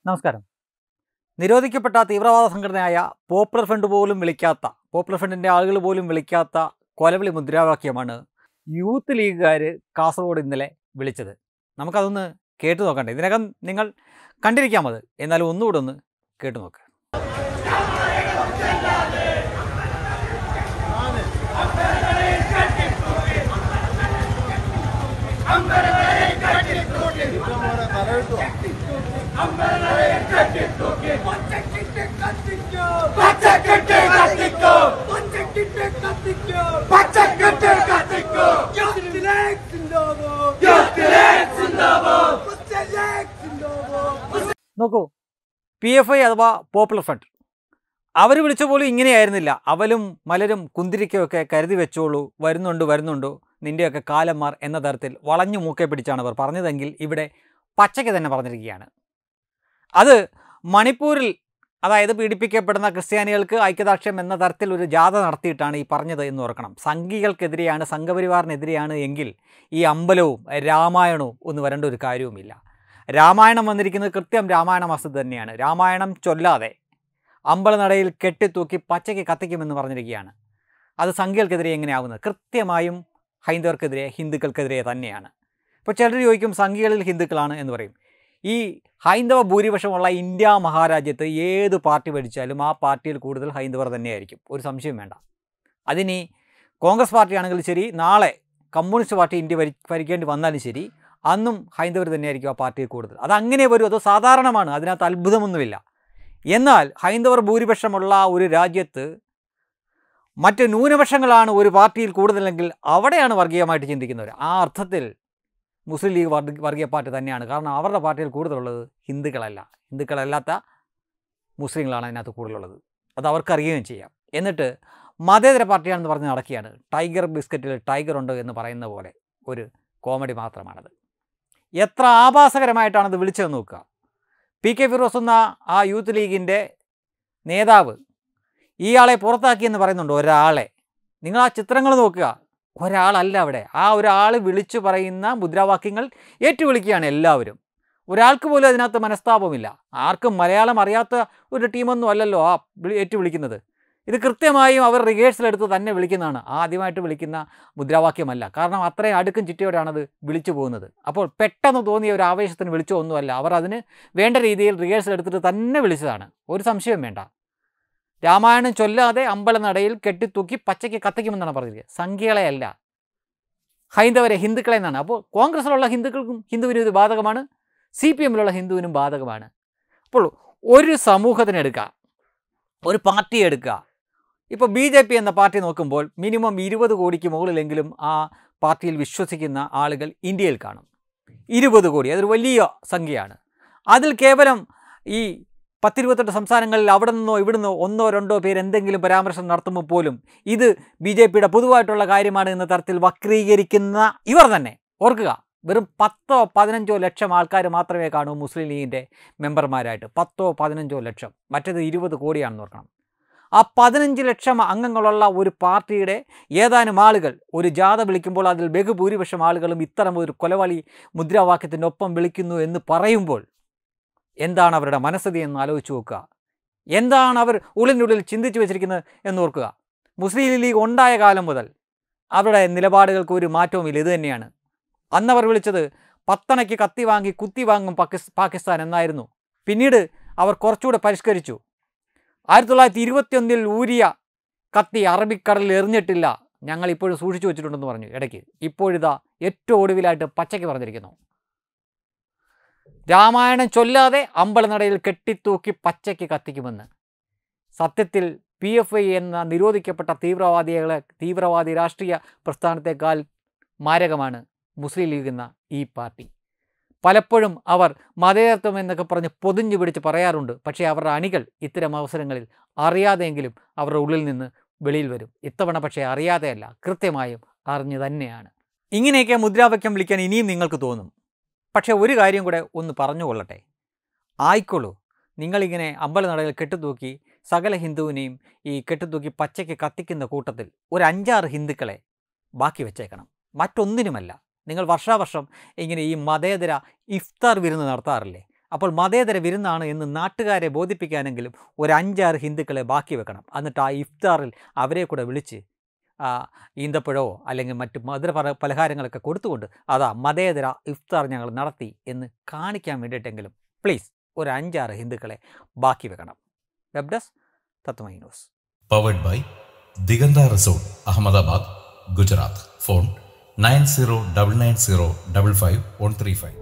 നമസ്കാരം നിരോധിക്കപ്പെട്ട തീവ്രവാദ സംഘടനയായ പോപ്പുലർ ഫ്രണ്ട് പോലും വിളിക്കാത്ത പോപ്പുലർ ഫ്രണ്ടിൻ്റെ ആളുകൾ പോലും വിളിക്കാത്ത കൊലവിളി മുദ്രാവാക്യമാണ് യൂത്ത് ലീഗുകാർ കാസർഗോഡ് ഇന്നലെ വിളിച്ചത് നമുക്കതൊന്ന് കേട്ടു നോക്കണ്ടേ ഇതിനകം നിങ്ങൾ കണ്ടിരിക്കാം അത് എന്നാലും ഒന്നുകൂടെ ഒന്ന് കേട്ടു നോക്ക് പച്ചക്കെട്ട് കത്തിക്കോ പച്ചക്കെട്ട് കത്തിക്കോ പച്ചക്കെട്ട് കത്തിക്കോ യൂത്ത് ലീഗ് സിന്ദാബാദ് യൂത്ത് ലീഗ് സിന്ദാബാദ് മുസ്ലിം ലീഗ് സിന്ദാബാദ് നോക്കൂ പി എഫ് ഐ അഥവാ പോപ്പുലർ ഫ്രണ്ട് അവർ വിളിച്ച പോലും ഇങ്ങനെയായിരുന്നില്ല അവലും മലരും കുന്തിരിക്കയൊക്കെ കരുതി വെച്ചോളൂ വരുന്നുണ്ട് വരുന്നുണ്ടോ നിൻ്റെയൊക്കെ കാലന്മാർ എന്ന തരത്തിൽ വളഞ്ഞു മൂക്കെ പിടിച്ചാണ് അവർ പറഞ്ഞതെങ്കിൽ ഇവിടെ പച്ചയ്ക്ക് തന്നെ പറഞ്ഞിരിക്കുകയാണ് അത് മണിപ്പൂരിൽ അതായത് പീഡിപ്പിക്കപ്പെടുന്ന ക്രിസ്ത്യാനികൾക്ക് ഐക്യദാർഷ്ട്യം എന്ന തരത്തിൽ ഒരു ജാഥ നടത്തിയിട്ടാണ് ഈ പറഞ്ഞത് എന്ന് ഓർക്കണം സംഘികൾക്കെതിരെയാണ് സംഘപരിവാറിനെതിരെയാണ് എങ്കിൽ ഈ അമ്പലവും രാമായണവും ഒന്ന് വരേണ്ട ഒരു കാര്യവുമില്ല രാമായണം വന്നിരിക്കുന്നത് കൃത്യം രാമായണ മാസത്തിൽ തന്നെയാണ് രാമായണം ചൊല്ലാതെ അമ്പലനടയിൽ കെട്ടിത്തൂക്കി പച്ചയ്ക്ക് കത്തിക്കുമെന്ന് പറഞ്ഞിരിക്കുകയാണ് അത് സംഖ്യകൾക്കെതിരെ എങ്ങനെയാവുന്നത് കൃത്യമായും ഹൈന്ദവർക്കെതിരെ ഹിന്ദുക്കൾക്കെതിരെ തന്നെയാണ് ഇപ്പോൾ ചിലർ ചോദിക്കും സംഖ്യകളിൽ ഹിന്ദുക്കളാണ് എന്ന് പറയും ഈ ഹൈന്ദവ ഭൂരിപക്ഷമുള്ള ഇന്ത്യ മഹാരാജ്യത്ത് ഏത് പാർട്ടി ഭരിച്ചാലും ആ പാർട്ടിയിൽ കൂടുതൽ ഹൈന്ദവർ തന്നെയായിരിക്കും ഒരു സംശയം വേണ്ട അതിനി കോൺഗ്രസ് പാർട്ടിയാണെങ്കിലും ശരി നാളെ കമ്മ്യൂണിസ്റ്റ് പാർട്ടി ഇന്ത്യ ഭരി ഭരിക്കേണ്ടി വന്നാലും ശരി അന്നും ഹൈന്ദവർ തന്നെയായിരിക്കും ആ പാർട്ടിയിൽ കൂടുതൽ അത് അങ്ങനെ വരും അത് സാധാരണമാണ് അതിനകത്ത് അത്ഭുതമൊന്നുമില്ല എന്നാൽ ഹൈന്ദവർ ഭൂരിപക്ഷമുള്ള ഒരു രാജ്യത്ത് മറ്റ് ന്യൂനപക്ഷങ്ങളാണ് ഒരു പാർട്ടിയിൽ കൂടുതലെങ്കിൽ അവിടെയാണ് വർഗീയമായിട്ട് ചിന്തിക്കുന്നവർ ആ അർത്ഥത്തിൽ മുസ്ലിം ലീഗ് വർഗ- വർഗീയ പാർട്ടി തന്നെയാണ് കാരണം അവരുടെ പാർട്ടിയിൽ കൂടുതലുള്ളത് ഹിന്ദുക്കളല്ല ഹിന്ദുക്കളല്ലാത്ത മുസ്ലിങ്ങളാണ് അതിനകത്ത് കൂടുതലുള്ളത് അത് അവർക്കറിയുകയും ചെയ്യാം എന്നിട്ട് മതേതര പാർട്ടിയാണെന്ന് പറഞ്ഞ് നടക്കുകയാണ് ടൈഗർ ബിസ്ക്കറ്റിൽ ടൈഗർ ഉണ്ട് എന്ന് പറയുന്ന പോലെ ഒരു കോമഡി മാത്രമാണത് എത്ര ആഭാസകരമായിട്ടാണത് വിളിച്ചത് നോക്കുക പി കെ ഫിറോസ് എന്ന ആ യൂത്ത് ലീഗിൻ്റെ നേതാവ് ഇയാളെ പുറത്താക്കിയെന്ന് പറയുന്നുണ്ട് ഒരാളെ നിങ്ങൾ ആ ചിത്രങ്ങൾ നോക്കുക ഒരാളല്ല അവിടെ ആ ഒരാൾ വിളിച്ചു പറയുന്ന മുദ്രാവാക്യങ്ങൾ ഏറ്റുവിളിക്കുകയാണ് എല്ലാവരും ഒരാൾക്ക് പോലും അതിനകത്ത് മനസ്താപമില്ല ആർക്കും മലയാളം അറിയാത്ത ഒരു ടീമൊന്നും അല്ലല്ലോ ആ വിളി- ഏറ്റുവിളിക്കുന്നത് ഇത് കൃത്യമായും അവർ റിഹേഴ്സൽ എടുത്ത് തന്നെ വിളിക്കുന്നതാണ് ആദ്യമായിട്ട് വിളിക്കുന്ന മുദ്രാവാക്യമല്ല കാരണം അത്രയും അടുക്കും ചിട്ടയോടെയാണ് അത് വിളിച്ചു പോകുന്നത് അപ്പോൾ പെട്ടെന്ന് തോന്നിയ ഒരു ആവേശത്തിന് വിളിച്ചോ ഒന്നുമല്ല അവർ അതിന് വേണ്ട രീതിയിൽ റിഹേഴ്സൽ എടുത്തിട്ട് തന്നെ വിളിച്ചതാണ് ഒരു സംശയം വേണ്ട രാമായണം ചൊല്ലാതെ അമ്പലനടയിൽ കെട്ടിത്തൂക്കി പച്ചയ്ക്ക് കത്തിക്കുമെന്നാണ് പറഞ്ഞത് സംഖ്യകളെയല്ല ഹൈന്ദവരെ ഹിന്ദുക്കളെ എന്നാണ് അപ്പോൾ കോൺഗ്രസ്സിലുള്ള ഹിന്ദുക്കൾക്കും ഹിന്ദുവിനും ഇത് ബാധകമാണ് സി പി എമ്മിലുള്ള ഹിന്ദുവിനും ബാധകമാണ് അപ്പോൾ ഒരു സമൂഹത്തിനെടുക്കുക ഒരു പാർട്ടി എടുക്കുക ഇപ്പോൾ ബി ജെ പി എന്ന പാർട്ടി നോക്കുമ്പോൾ മിനിമം ഇരുപത് കോടിക്ക് മുകളിലെങ്കിലും ആ പാർട്ടിയിൽ വിശ്വസിക്കുന്ന ആളുകൾ ഇന്ത്യയിൽ കാണും ഇരുപത് കോടി അതൊരു വലിയ സംഖ്യയാണ് അതിൽ കേവലം ഈ പത്തിരുപത്തെട്ട് സംസ്ഥാനങ്ങളിൽ അവിടെ നിന്നോ ഇവിടുന്നോ ഒന്നോ രണ്ടോ പേര് എന്തെങ്കിലും പരാമർശം നടത്തുമ്പോൾ പോലും ഇത് ബി ജെ പിയുടെ പൊതുവായിട്ടുള്ള കാര്യമാണ് എന്ന തരത്തിൽ വക്രീകരിക്കുന്ന ഇവർ തന്നെ ഓർക്കുക വെറും പത്തോ പതിനഞ്ചോ ലക്ഷം ആൾക്കാർ മാത്രമേ കാണൂ മുസ്ലിം ലീഗിൻ്റെ മെമ്പർമാരായിട്ട് പത്തോ പതിനഞ്ചോ ലക്ഷം മറ്റേത് ഇരുപത് കോടിയാണെന്ന് ഓർക്കണം ആ പതിനഞ്ച് ലക്ഷം അംഗങ്ങളുള്ള ഒരു പാർട്ടിയുടെ ഏതാനും ആളുകൾ ഒരു ജാഥ വിളിക്കുമ്പോൾ അതിൽ ബഹുഭൂരിപക്ഷം ആളുകളും ഇത്തരം ഒരു കൊലവാളി മുദ്രാവാക്യത്തിൻ്റെ ഒപ്പം വിളിക്കുന്നു എന്ന് പറയുമ്പോൾ എന്താണ് അവരുടെ മനസ്ഥിതി എന്ന് ആലോചിച്ച് നോക്കുക എന്താണ് അവർ ഉള്ളിനുള്ളിൽ ചിന്തിച്ചു വെച്ചിരിക്കുന്നത് എന്ന് ഓർക്കുക മുസ്ലിം ലീഗ് ഉണ്ടായ കാലം മുതൽ അവരുടെ നിലപാടുകൾക്ക് ഒരു മാറ്റവുമില്ല ഇത് തന്നെയാണ് അന്നവർ വിളിച്ചത് പത്തണയ്ക്ക് കത്തി വാങ്ങി കുത്തി വാങ്ങും പാകിസ് പാകിസ്ഥാൻ എന്നായിരുന്നു പിന്നീട് അവർ കുറച്ചുകൂടെ പരിഷ്കരിച്ചു ആയിരത്തി തൊള്ളായിരത്തി ഇരുപത്തിയൊന്നിൽ ഊരിയ കത്തി അറബിക്കടലിൽ എറിഞ്ഞിട്ടില്ല ഞങ്ങൾ ഇപ്പോഴും സൂക്ഷിച്ചു വെച്ചിട്ടുണ്ടെന്ന് പറഞ്ഞു ഇടയ്ക്ക് ഇപ്പോഴിതാ ഏറ്റവും ഒടുവിലായിട്ട് പച്ചയ്ക്ക് പറഞ്ഞിരിക്കുന്നു രാമായണം ചൊല്ലാതെ അമ്പലനടയിൽ കെട്ടിത്തൂക്കി പച്ചയ്ക്ക് കത്തിക്കുമെന്ന് സത്യത്തിൽ പി എഫ് ഐ എന്ന നിരോധിക്കപ്പെട്ട തീവ്രവാദികളെ തീവ്രവാദി രാഷ്ട്രീയ പ്രസ്ഥാനത്തെക്കാൾ മാരകമാണ് മുസ്ലിം ലീഗ് എന്ന ഈ പാർട്ടി പലപ്പോഴും അവർ മതേതത്വം എന്നൊക്കെ പറഞ്ഞ് പൊതിഞ്ഞു പിടിച്ച് പറയാറുണ്ട് പക്ഷേ അവരുടെ അണികൾ ഇത്തരം അവസരങ്ങളിൽ അറിയാതെയെങ്കിലും അവരുടെ ഉള്ളിൽ നിന്ന് വെളിയിൽ വരും ഇത്തവണ പക്ഷേ അറിയാതെയല്ല കൃത്യമായും അറിഞ്ഞു തന്നെയാണ് ഇങ്ങനെയൊക്കെ മുദ്രാവാക്യം വിളിക്കാൻ ഇനിയും നിങ്ങൾക്ക് തോന്നും പക്ഷേ ഒരു കാര്യം കൂടെ ഒന്ന് പറഞ്ഞുകൊള്ളട്ടെ ആയിക്കോളൂ നിങ്ങളിങ്ങനെ അമ്പലനടയിൽ കെട്ടുതൂക്കി സകല ഹിന്ദുവിനെയും ഈ കെട്ടുതൂക്കി പച്ചയ്ക്ക് കത്തിക്കുന്ന കൂട്ടത്തിൽ ഒരു അഞ്ചാറ് ഹിന്ദുക്കളെ ബാക്കി വെച്ചേക്കണം മറ്റൊന്നിനുമല്ല നിങ്ങൾ വർഷാവർഷം ഇങ്ങനെ ഈ മതേതര ഇഫ്താർ വിരുന്ന് നടത്താറില്ലേ അപ്പോൾ മതേതര വിരുന്നാണ് എന്ന് നാട്ടുകാരെ ബോധിപ്പിക്കാനെങ്കിലും ഒരു അഞ്ചാറ് ഹിന്ദുക്കളെ ബാക്കി വെക്കണം എന്നിട്ട് ആ ഇഫ്താറിൽ അവരെ കൂടെ വിളിച്ച് ആ, ഈന്തപ്പഴമോ അല്ലെങ്കിൽ മറ്റ് മധുര പല പലഹാരങ്ങളൊക്കെ കൊടുത്തുകൊണ്ട് അതാ മതേതര ഇഫ്താർ ഞങ്ങൾ നടത്തി എന്ന് കാണിക്കാൻ വേണ്ടിയിട്ടെങ്കിലും പ്ലീസ് ഒരു അഞ്ചാറ് ഹിന്ദുക്കളെ ബാക്കി വെക്കണം web desk Tatwamayi news powered by Diganta resort Ahmedabad Gujarat phone nine zero double nine zero double five one three five